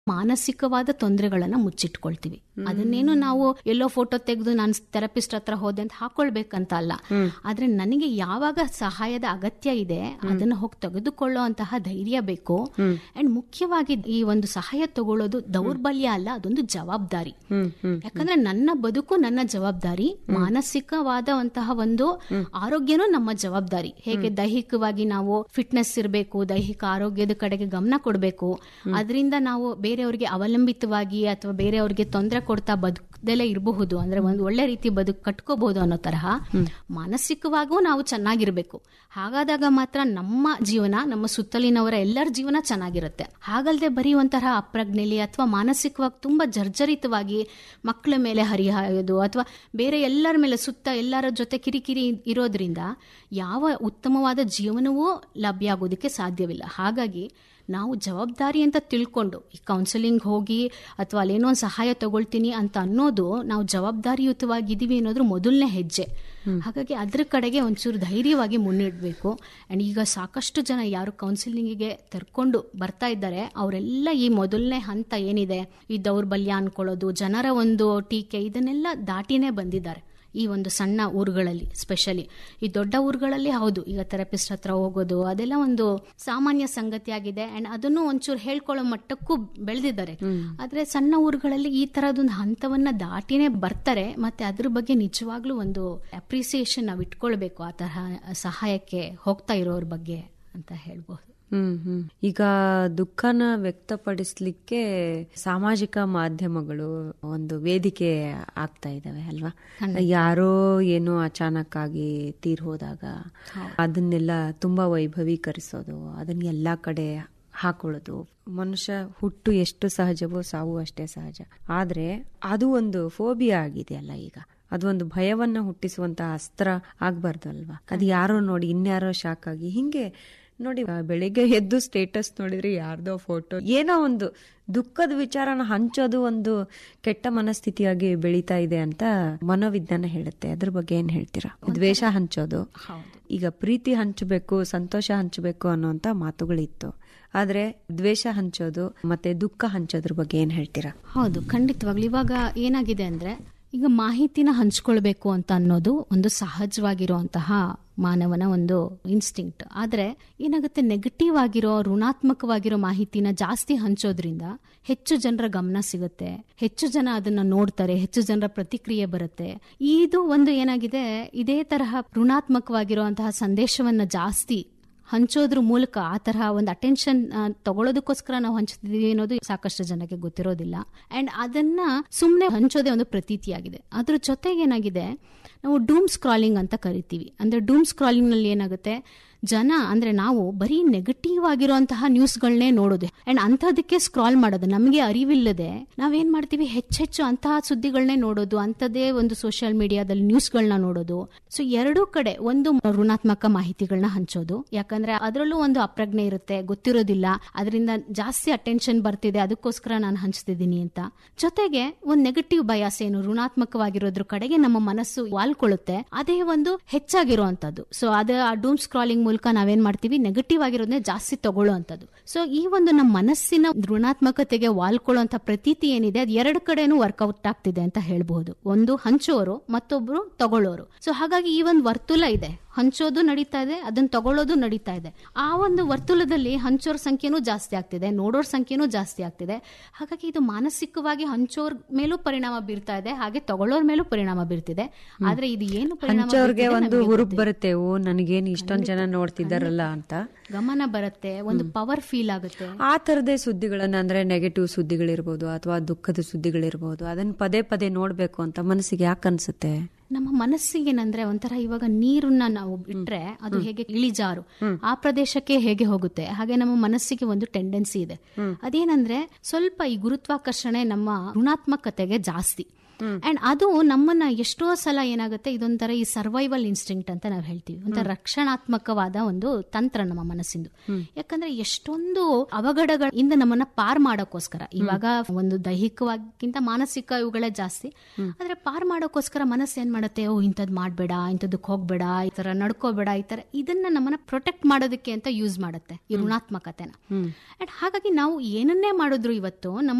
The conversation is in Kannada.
ಮಾನಸಿಕವಾದ ತೊಂದರೆಗಳನ್ನ ಮುಚ್ಚಿಟ್ಕೊಳ್ತೀವಿ ಅದನ್ನೇನು ನಾವು ಎಲ್ಲೋ ಫೋಟೋ ತೆಗೆದು ನಾನು ಥೆರಪಿಸ್ಟ್ ಹತ್ರ ಹೋದೆ ಅಂತ ಹಾಕೊಳ್ಬೇಕಂತ ಅಲ್ಲ ಆದ್ರೆ ನನಗೆ ಯಾವಾಗ ಸಹಾಯದ ಅಗತ್ಯ ಇದೆ ಅದನ್ನ ಹೋಗಿ ತೆಗೆದುಕೊಳ್ಳೋ ಅಂತಹ ಧೈರ್ಯ ಬೇಕು ಅಂಡ್ ಮುಖ್ಯವಾಗಿ ಈ ಒಂದು ಸಹಾಯ ತಗೊಳ್ಳೋದು ದೌರ್ಬಲ್ಯ ಅಲ್ಲ ಅದೊಂದು ಜವಾಬ್ದಾರಿ ಯಾಕಂದ್ರೆ ನನ್ನ ಬದುಕು ನನ್ನ ಜವಾಬ್ದಾರಿ ಮಾನಸಿಕವಾದಂತಹ ಒಂದು ಆರೋಗ್ಯನೂ ನಮ್ಮ ಜವಾಬ್ದಾರಿ ಹೇಗೆ ದೈಹಿಕವಾಗಿ ನಾವು ಫಿಟ್ನೆಸ್ ಇರಬೇಕು ದೈಹಿಕ ಆರೋಗ್ಯದ ಕಡೆಗೆ ಗಮನ ಕೊಡಬೇಕು ಅದರಿಂದ ನಾವು ಬೇರೆಯವ್ರಿಗೆ ಅವಲಂಬಿತವಾಗಿ ಅಥವಾ ಬೇರೆಯವ್ರಿಗೆ ತೊಂದರೆ ಕೊಡ್ತಾ ಬದುಕದಲ್ಲೇ ಇರಬಹುದು ಅಂದ್ರೆ ಒಂದು ಒಳ್ಳೆ ರೀತಿ ಬದುಕು ಕಟ್ಕೋಬಹುದು ಅನ್ನೋ ತರಹ ಮಾನಸಿಕವಾಗೂ ನಾವು ಚೆನ್ನಾಗಿರ್ಬೇಕು ಹಾಗಾದಾಗ ಮಾತ್ರ ನಮ್ಮ ಜೀವನ ನಮ್ಮ ಸುತ್ತಲಿನವರ ಎಲ್ಲರ ಜೀವನ ಚೆನ್ನಾಗಿರುತ್ತೆ ಹಾಗಲ್ದೆ ಬರೀ ಒಂಥರ ಅಪ್ರಜ್ಞೆಲಿ ಅಥವಾ ಮಾನಸಿಕವಾಗಿ ತುಂಬಾ ಜರ್ಜರಿತವಾಗಿ ಮಕ್ಕಳ ಮೇಲೆ ಹರಿಹಾಯೋದು ಅಥವಾ ಬೇರೆ ಎಲ್ಲರ ಮೇಲೆ ಸುತ್ತ ಎಲ್ಲರ ಜೊತೆ ಕಿರಿಕಿರಿ ಇರೋದ್ರಿಂದ ಯಾವ ಉತ್ತಮವಾದ ಜೀವನವೂ ಲಭ್ಯ ಆಗೋದಕ್ಕೆ ಸಾಧ್ಯವಿಲ್ಲ ಹಾಗಾಗಿ ನಾವು ಜವಾಬ್ದಾರಿ ಅಂತ ತಿಳ್ಕೊಂಡು ಈ ಕೌನ್ಸಿಲಿಂಗ್ ಹೋಗಿ ಅಥವಾ ಅಲ್ಲೇನೋ ಒಂದು ಸಹಾಯ ತಗೊಳ್ತೀನಿ ಅಂತ ಅನ್ನೋದು ನಾವು ಜವಾಬ್ದಾರಿಯುತವಾಗಿದ್ದೀವಿ ಅನ್ನೋದ್ರ ಮೊದಲನೇ ಹೆಜ್ಜೆ ಹಾಗಾಗಿ ಅದ್ರ ಕಡೆಗೆ ಒಂಚೂರು ಧೈರ್ಯವಾಗಿ ಮುನ್ನಿಡಬೇಕು ಅಂಡ್ ಈಗ ಸಾಕಷ್ಟು ಜನ ಯಾರು ಕೌನ್ಸಿಲಿಂಗಿಗೆ ತೆರ್ಕೊಂಡು ಬರ್ತಾ ಇದ್ದಾರೆ ಅವರೆಲ್ಲ ಈ ಮೊದಲನೇ ಹಂತ ಏನಿದೆ ಈ ದೌರ್ಬಲ್ಯ ಅನ್ಕೊಳ್ಳೋದು ಜನರ ಒಂದು ಟೀಕೆ ಇದನ್ನೆಲ್ಲ ದಾಟಿನೇ ಬಂದಿದ್ದಾರೆ ಈ ಒಂದು ಸಣ್ಣ ಊರುಗಳಲ್ಲಿ ಸ್ಪೆಷಲಿ ಈ ದೊಡ್ಡ ಊರುಗಳಲ್ಲಿ ಹೌದು ಈಗ ಥೆರಪಿಸ್ಟ್ ಹತ್ರ ಹೋಗೋದು ಅದೆಲ್ಲ ಒಂದು ಸಾಮಾನ್ಯ ಸಂಗತಿ ಆಗಿದೆ ಅಂಡ್ ಅದನ್ನು ಒಂಚೂರು ಹೇಳ್ಕೊಳ್ಳೋ ಮಟ್ಟಕ್ಕೂ ಬೆಳೆದಿದ್ದಾರೆ ಆದ್ರೆ ಸಣ್ಣ ಊರುಗಳಲ್ಲಿ ಈ ತರದೊಂದು ಹಂತವನ್ನ ದಾಟಿನೇ ಬರ್ತಾರೆ ಮತ್ತೆ ಅದ್ರ ಬಗ್ಗೆ ನಿಜವಾಗ್ಲೂ ಒಂದು ಅಪ್ರಿಸಿಯೇಷನ್ ನಾವು ಇಟ್ಕೊಳ್ಬೇಕು ಆ ತರಹ ಸಹಾಯಕ್ಕೆ ಹೋಗ್ತಾ ಇರೋರ ಬಗ್ಗೆ ಅಂತ ಹೇಳ್ಬಹುದು ಹ್ಮ್ ಹ್ಮ್ ಈಗ ದುಃಖನ ವ್ಯಕ್ತಪಡಿಸ್ಲಿಕ್ಕೆ ಸಾಮಾಜಿಕ ಮಾಧ್ಯಮಗಳು ಒಂದು ವೇದಿಕೆ ಆಗ್ತಾ ಇದಾವೆ ಅಲ್ವಾ ಯಾರೋ ಏನೋ ಅಚಾನಕ್ ಆಗಿ ತೀರ್ ಹೋದಾಗ ಅದನ್ನೆಲ್ಲ ತುಂಬಾ ವೈಭವೀಕರಿಸೋದು ಅದನ್ನ ಎಲ್ಲಾ ಕಡೆ ಹಾಕೊಳ್ಳೋದು ಮನುಷ್ಯ ಹುಟ್ಟು ಎಷ್ಟು ಸಹಜವೋ ಸಾವು ಅಷ್ಟೇ ಸಹಜ ಆದ್ರೆ ಅದು ಒಂದು ಫೋಬಿಯಾ ಆಗಿದೆಯಲ್ಲ ಈಗ ಅದೊಂದು ಭಯವನ್ನ ಹುಟ್ಟಿಸುವಂತ ಅಸ್ತ್ರ ಆಗ್ಬಾರ್ದು ಅಲ್ವಾ ಅದು ಯಾರೋ ನೋಡಿ ಇನ್ಯಾರೋ ಶಾಕ್ ಆಗಿ ಹಿಂಗೆ ನೋಡಿ ಬೆಳಿಗ್ಗೆ ಎದ್ದು ಸ್ಟೇಟಸ್ ನೋಡಿದ್ರೆ ಯಾರ್ದೋ ಫೋಟೋ ಏನೋ ಒಂದು ದುಃಖದ ವಿಚಾರನ ಹಂಚೋದು ಒಂದು ಕೆಟ್ಟ ಮನಸ್ಥಿತಿಯಾಗಿ ಬೆಳೀತಾ ಇದೆ ಅಂತ ಮನೋವಿಜ್ಞಾನ ಹೇಳುತ್ತೆ ಅದ್ರ ಬಗ್ಗೆ ಏನ್ ಹೇಳ್ತೀರಾ ದ್ವೇಷ ಹಂಚೋದು ಈಗ ಪ್ರೀತಿ ಹಂಚಬೇಕು ಸಂತೋಷ ಹಂಚಬೇಕು ಅನ್ನೋಂತ ಮಾತುಗಳಿತ್ತು ಆದ್ರೆ ದ್ವೇಷ ಹಂಚೋದು ಮತ್ತೆ ದುಃಖ ಹಂಚೋದ್ರ ಬಗ್ಗೆ ಏನ್ ಹೇಳ್ತೀರಾ ಹೌದು ಖಂಡಿತವಾಗ್ಲು ಇವಾಗ ಏನಾಗಿದೆ ಅಂದ್ರೆ ಈಗ ಮಾಹಿತಿನ ಹಂಚ್ಕೊಳ್ಬೇಕು ಅಂತ ಅನ್ನೋದು ಒಂದು ಸಹಜವಾಗಿರುವಂತಹ ಮಾನವನ ಒಂದು ಇನ್ಸ್ಟಿಂಕ್ಟ್ ಆದ್ರೆ ಏನಾಗುತ್ತೆ ನೆಗೆಟಿವ್ ಆಗಿರೋ ಋಣಾತ್ಮಕವಾಗಿರೋ ಮಾಹಿತಿನ ಜಾಸ್ತಿ ಹಂಚೋದ್ರಿಂದ ಹೆಚ್ಚು ಜನರ ಗಮನ ಸಿಗುತ್ತೆ ಹೆಚ್ಚು ಜನ ಅದನ್ನ ನೋಡ್ತಾರೆ ಹೆಚ್ಚು ಜನರ ಪ್ರತಿಕ್ರಿಯೆ ಬರುತ್ತೆ ಇದು ಒಂದು ಏನಾಗಿದೆ ಇದೇ ತರಹ ಋಣಾತ್ಮಕವಾಗಿರುವಂತಹ ಸಂದೇಶವನ್ನ ಜಾಸ್ತಿ ಹಂಚೋದ್ರ ಮೂಲಕ ಆ ತರಹ ಒಂದು ಅಟೆನ್ಷನ್ ತಗೊಳ್ಳೋದಕ್ಕೋಸ್ಕರ ನಾವು ಹಂಚ್ತಿದೀವಿ ಅನ್ನೋದು ಸಾಕಷ್ಟು ಜನಕ್ಕೆ ಗೊತ್ತಿರೋದಿಲ್ಲ ಅಂಡ್ ಅದನ್ನ ಸುಮ್ಮನೆ ಹಂಚೋದೇ ಒಂದು ಪ್ರತೀತಿಯಾಗಿದೆ ಅದ್ರ ಜೊತೆಗೆ ಏನಾಗಿದೆ ನಾವು ಡೂಮ್ ಸ್ಕ್ರಾಲಿಂಗ್ ಅಂತ ಕರಿತೀವಿ ಅಂದ್ರೆ ಡೂಮ್ ಸ್ಕ್ರಾಲಿಂಗ್ ನಲ್ಲಿ ಏನಾಗುತ್ತೆ ಜನ ಅಂದ್ರೆ ನಾವು ಬರೀ ನೆಗೆಟಿವ್ ಆಗಿರುವಂತಹ ನ್ಯೂಸ್ಗಳನ್ನೇ ನೋಡೋದು ಅಂಡ್ ಅಂಥದಕ್ಕೆ ಸ್ಕ್ರಾಲ್ ಮಾಡೋದು ನಮಗೆ ಅರಿವಿಲ್ಲದೆ ನಾವೇನ್ ಮಾಡ್ತೀವಿ ಹೆಚ್ಚೆಚ್ಚು ಅಂತಹ ಸುದ್ದಿಗಳನ್ನೇ ನೋಡೋದು ಅಂಥದ್ದೇ ಒಂದು ಸೋಷಿಯಲ್ ಮೀಡಿಯಾದಲ್ಲಿ ನ್ಯೂಸ್ಗಳನ್ನ ನೋಡೋದು ಸೊ ಎರಡೂ ಕಡೆ ಒಂದು ಋಣಾತ್ಮಕ ಮಾಹಿತಿಗಳನ್ನ ಹಂಚೋದು ಯಾಕಂದ್ರೆ ಅದರಲ್ಲೂ ಒಂದು ಅಪ್ರಜ್ಞೆ ಇರುತ್ತೆ ಗೊತ್ತಿರೋದಿಲ್ಲ ಅದರಿಂದ ಜಾಸ್ತಿ ಅಟೆನ್ಷನ್ ಬರ್ತಿದೆ ಅದಕ್ಕೋಸ್ಕರ ನಾನು ಹಂಚ್ತಿದ್ದೀನಿ ಅಂತ ಜೊತೆಗೆ ಒಂದು ನೆಗೆಟಿವ್ ಬಯಾಸ್ ಏನು ಋಣಾತ್ಮಕವಾಗಿರೋದ್ರ ಕಡೆಗೆ ನಮ್ಮ ಮನಸ್ಸು ವಾಲ್ಕೊಳ್ಳುತ್ತೆ ಅದೇ ಒಂದು ಹೆಚ್ಚಾಗಿರುವಂತದ್ದು ಸೊ ಅದೇ ಆ ಡೂಮ್ ಸ್ಕ್ರಾಲಿಂಗ್ ಮೂಲಕ ನಾವೇನ್ ಮಾಡ್ತೀವಿ ನೆಗೆಟಿವ್ ಆಗಿರೋದನ್ನೇ ಜಾಸ್ತಿ ತಗೊಳ್ಳುವಂಥದ್ದು ಸೊ ಈ ಒಂದು ನಮ್ಮ ಮನಸ್ಸಿನ ಋಣಾತ್ಮಕತೆಗೆ ವಾಲ್ಕೊಳ್ಳುವಂತ ಪ್ರತೀತಿ ಏನಿದೆ ಅದು ಎರಡು ಕಡೆನೂ ವರ್ಕೌಟ್ ಆಗ್ತಿದೆ ಅಂತ ಹೇಳ್ಬಹುದು ಒಂದು ಹಂಚೋರು ಮತ್ತೊಬ್ರು ತಗೊಳ್ಳೋರು ಸೊ ಹಾಗಾಗಿ ಈ ಒಂದು ವರ್ತುಲ ಇದೆ ಹಂಚೋದು ನಡೀತಾ ಇದೆ ಅದನ್ನ ತಗೊಳ್ಳೋದು ನಡೀತಾ ಇದೆ ಆ ಒಂದು ವರ್ತುಲದಲ್ಲಿ ಹಂಚೋರ್ ಸಂಖ್ಯೆನೂ ಜಾಸ್ತಿ ಆಗ್ತಿದೆ ನೋಡೋರ್ ಸಂಖ್ಯೆನೂ ಜಾಸ್ತಿ ಆಗ್ತಿದೆ ಹಾಗಾಗಿ ಇದು ಮಾನಸಿಕವಾಗಿ ಹಂಚೋರ್ ಮೇಲೂ ಪರಿಣಾಮ ಬೀರ್ತಾ ಇದೆ ಹಾಗೆ ತಗೊಳ್ಳೋರ್ ಮೇಲೂ ಪರಿಣಾಮ ಬೀರ್ತಿದೆ ಆದ್ರೆ ಇದು ಏನು ಪರಿಣಾಮ ಹಂಚೋರ್ಗೆ ಬೀರ್ತಿದೆ ಒಂದು ನಮ್ಗೆ ಹುರುಪ್ ಬರುತ್ತೆ ಓ ನನಗೇನು ಇಷ್ಟೊಂದ್ ಜನ ನೋಡ್ತಿದ್ದಾರಲ್ಲ ಅಂತ ಗಮನ ಬರುತ್ತೆ ಒಂದು ಪವರ್ ಫೀಲ್ ಆಗುತ್ತೆ ಆ ತರದೇ ಸುದ್ದಿಗಳನ್ನ ಅಂದ್ರೆ ನೆಗೆಟಿವ್ ಸುದ್ದಿಗಳಿರ್ಬೋದು ಅಥವಾ ದುಃಖದ ಸುದ್ದಿಗಳಿರ್ಬೋದು ಅದನ್ನ ಪದೇ ಪದೇ ನೋಡ್ಬೇಕು ಅಂತ ಮನಸ್ಸಿಗೆ ಯಾಕೆ ಅನ್ಸುತ್ತೆ ನಮ್ಮ ಮನಸ್ಸಿಗೇನಂದ್ರೆ ಒಂಥರ ಇವಾಗ ನೀರನ್ನ ನಾವು ಬಿಟ್ರೆ ಅದು ಹೇಗೆ ಇಳಿಜಾರು ಆ ಪ್ರದೇಶಕ್ಕೆ ಹೇಗೆ ಹೋಗುತ್ತೆ ಹಾಗೆ ನಮ್ಮ ಮನಸ್ಸಿಗೆ ಒಂದು ಟೆಂಡೆನ್ಸಿ ಇದೆ ಅದೇನಂದ್ರೆ ಸ್ವಲ್ಪ ಈ ಗುರುತ್ವಾಕರ್ಷಣೆ ನಮ್ಮ ಋಣಾತ್ಮಕತೆಗೆ ಜಾಸ್ತಿ ಅಂಡ್ ಅದು ನಮ್ಮನ್ನ ಎಷ್ಟೋ ಸಲ ಏನಾಗುತ್ತೆ ಇದೊಂಥರ ಈ ಸರ್ವೈವಲ್ ಇನ್ಸ್ಟಿಂಕ್ಟ್ ಅಂತ ನಾವು ಹೇಳ್ತೀವಿ ಒಂಥರ ರಕ್ಷಣಾತ್ಮಕವಾದ ಒಂದು ತಂತ್ರ ನಮ್ಮ ಮನಸ್ಸಿಂದು ಯಾಕಂದ್ರೆ ಎಷ್ಟೊಂದು ಅವಘಡಗಳಿಂದ ನಮ್ಮನ್ನ ಪಾರ್ ಮಾಡೋಕ್ಕೋಸ್ಕರ ಇವಾಗ ಒಂದು ದೈಹಿಕವಾಗಿಂತ ಮಾನಸಿಕ ಇವುಗಳೇ ಜಾಸ್ತಿ ಆದ್ರೆ ಪಾರ್ ಮಾಡೋಕ್ಕೋಸ್ಕರ ಮನಸ್ಸು ಏನ್ ಮಾಡುತ್ತೆ ಓ ಇಂಥದ್ ಮಾಡ್ಬೇಡ ಇಂಥದಕ್ಕೆ ಹೋಗ್ಬೇಡ ಈ ತರ ನಡ್ಕೋಬೇಡ ಈ ತರ ಇದನ್ನ ನಮ್ಮನ್ನ ಪ್ರೊಟೆಕ್ಟ್ ಮಾಡೋದಕ್ಕೆ ಅಂತ ಯೂಸ್ ಮಾಡುತ್ತೆ ಈ ಋಣಾತ್ಮಕತೆನ ಅಂಡ್ ಹಾಗಾಗಿ ನಾವು ಏನನ್ನೇ ಮಾಡಿದ್ರು ಇವತ್ತು ನಮ್ಮ